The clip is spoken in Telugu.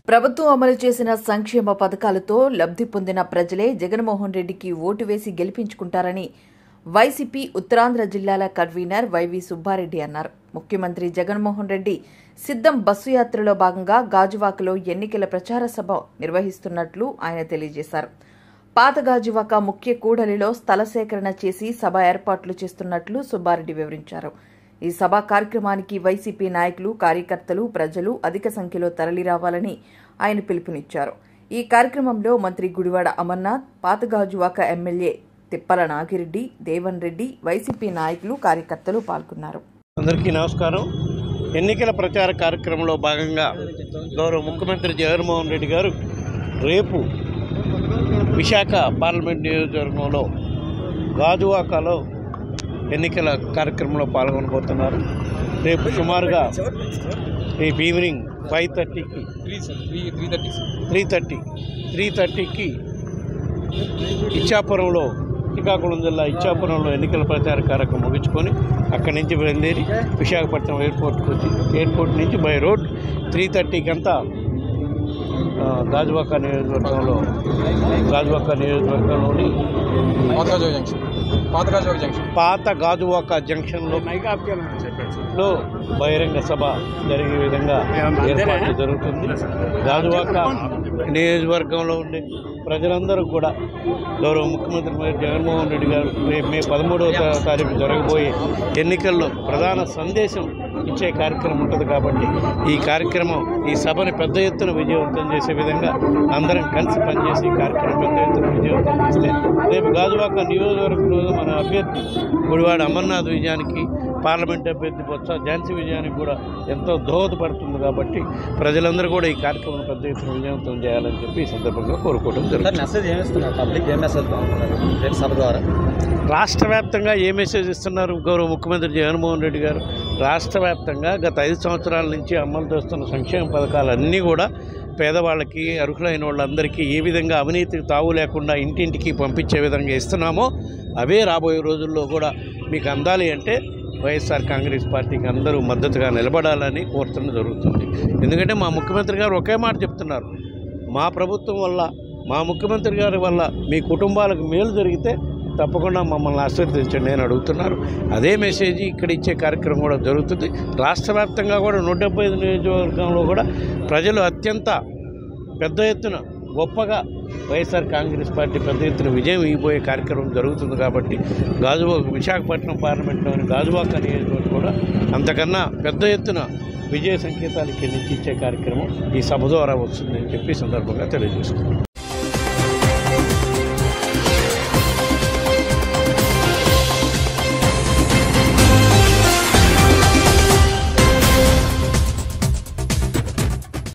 ప్రభుత్వం అమలు చేసిన సంక్షేమ పథకాలతో లబ్ధి పొందిన ప్రజలే జగన్మోహన్ రెడ్డికి ఓటు వేసి గెలిపించుకుంటారని వైసీపీ ఉత్తరాంధ్ర జిల్లాల కన్వీనర్ వైవి సుబ్బారెడ్డి అన్నారు ముఖ్యమంత్రి జగన్మోహన్ రెడ్డి సిద్ధం బస్సు యాత్రలో భాగంగా గాజువాకలో ఎన్నికల ప్రచార సభ నిర్వహిస్తున్నట్లు ఆయన తెలియజేశారు పాత గాజువాక ముఖ్య కూడలిలో స్థల సేకరణ చేసి సభ ఏర్పాట్లు చేస్తున్నట్లు సుబ్బారెడ్డి వివరించారు ఈ సభా కార్యక్రమానికి వైసీపీ నాయకులు కార్యకర్తలు ప్రజలు అధిక సంఖ్యలో తరలిరావాలని ఆయన పిలుపునిచ్చారు ఈ కార్యక్రమంలో మంత్రి గుడివాడ అమర్నాథ్ పాతగాజువాక ఎమ్మెల్యే తిప్పల నాగిరెడ్డి దేవన్ రెడ్డి వైసీపీ నాయకులు కార్యకర్తలు పాల్గొన్నారు అందరికీ నమస్కారం ఎన్నికల ప్రచార కార్యక్రమంలో భాగంగా గౌరవ ముఖ్యమంత్రి జగన్మోహన్ రెడ్డి గారు రేపు విశాఖ పార్లమెంట్ నియోజకవర్గంలో గాజువాకలో ఎన్నికల కార్యక్రమంలో పాల్గొనబోతున్నారు రేపు సుమారుగా రేపు ఈవినింగ్ ఫైవ్ థర్టీకి three sir three three thirty sir three thirty three థర్టీకి ఇచ్చాపురంలో శ్రీకాకుళం జిల్లా ఇచ్చాపురంలో ఎన్నికల ప్రచార కార్యక్రమం ముగించుకొని అక్కడి నుంచి బయలుదేరి విశాఖపట్నం ఎయిర్పోర్ట్కి వచ్చి ఎయిర్పోర్ట్ నుంచి బై రోడ్ త్రీ థర్టీకి అంతా ఆ, గాజువాక నియోజకవర్గంలో గాజువాక నియోజకవర్గంలోని పాతగాజు జంక్షన్ పాతగాజు జంక్షన్ పాత గాజువాక జంక్షన్లో లో బహిరంగ సభ జరిగే విధంగా ఏర్పాటు జరుగుతుంది గాజువాక నియోజకవర్గంలో ఉండే ప్రజలందరూ కూడా గౌరవ ముఖ్యమంత్రి మరి జగన్మోహన్ రెడ్డి గారు రేపు మే పదమూడవ తారీఖు జరగబోయే ఎన్నికల్లో ప్రధాన సందేశం ఇచ్చే కార్యక్రమం ఉంటుంది కాబట్టి ఈ కార్యక్రమం ఈ సభని పెద్ద ఎత్తున విజయవంతం చేసే విధంగా అందరం కలిసి పనిచేసి ఈ కార్యక్రమం పెద్ద ఎత్తున విజయవంతం చేస్తే రేపు గాజువాక నియోజకవర్గంలో మన అభ్యర్థి గుడివాడ అమర్నాథ్ విజయానికి పార్లమెంట్ అభ్యర్థి బొత్స ఝాన్సీ విజయానికి కూడా ఎంతో దోహదపడుతుంది కాబట్టి ప్రజలందరూ కూడా ఈ కార్యక్రమం పెద్ద ఎత్తున విజయవంతం చేయాలని చెప్పి ఈ సందర్భంగా కోరుకోవడం సార్ జరుగుతుంది మెసేజ్ ఏమిస్తున్నారు పబ్లిక్ ఏం మెసేజ్ పంపుతున్నారు రేపు సభ ద్వారా రాష్ట్ర వ్యాప్తంగా ఏ మెసేజ్ ఇస్తున్నారు గౌరవ ముఖ్యమంత్రి జగన్మోహన్ రెడ్డి గారు రాష్ట్ర వ్యాప్తంగా గత ఐదు సంవత్సరాల నుంచి అమలు చేస్తున్న సంక్షేమ పథకాలన్నీ కూడా పేదవాళ్ళకి అర్హులైన వాళ్ళందరికీ ఏ విధంగా అవినీతికి తావు లేకుండా ఇంటింటికి పంపించే విధంగా ఇస్తున్నామో అవే రాబోయే రోజుల్లో కూడా మీకు అందాలి అంటే వైఎస్ఆర్ కాంగ్రెస్ పార్టీకి అందరూ మద్దతుగా నిలబడాలని కోరుతున్న జరుగుతుంది ఎందుకంటే మా ముఖ్యమంత్రి గారు ఒకే మాట చెప్తున్నారు మా ప్రభుత్వం వల్ల మా ముఖ్యమంత్రి గారి వల్ల మీ కుటుంబాలకు మేలు జరిగితే తప్పకుండా మమ్మల్ని ఆశీర్వదించండి నేను అడుగుతున్నారు అదే మెసేజ్ ఇక్కడ ఇచ్చే కార్యక్రమం కూడా జరుగుతుంది రాష్ట్ర వ్యాప్తంగా కూడా నూట డెబ్బై ఐదు నియోజకవర్గంలో కూడా ప్రజలు అత్యంత పెద్ద ఎత్తున గొప్పగా వైఎస్ఆర్ కాంగ్రెస్ పార్టీ పెద్ద ఎత్తున విజయం ఇవ్వబోయే కార్యక్రమం జరుగుతుంది కాబట్టి గాజువాక విశాఖపట్నం పార్లమెంట్లోని గాజువాక నియోజకవర్గం కూడా అంతకన్నా పెద్ద ఎత్తున విజయ సంకేతాలు ఇక్కడి నుంచి ఇచ్చే కార్యక్రమం ఈ సభ ద్వారా వస్తుందని చెప్పి ఈ సందర్భంగా తెలియజేస్తున్నాను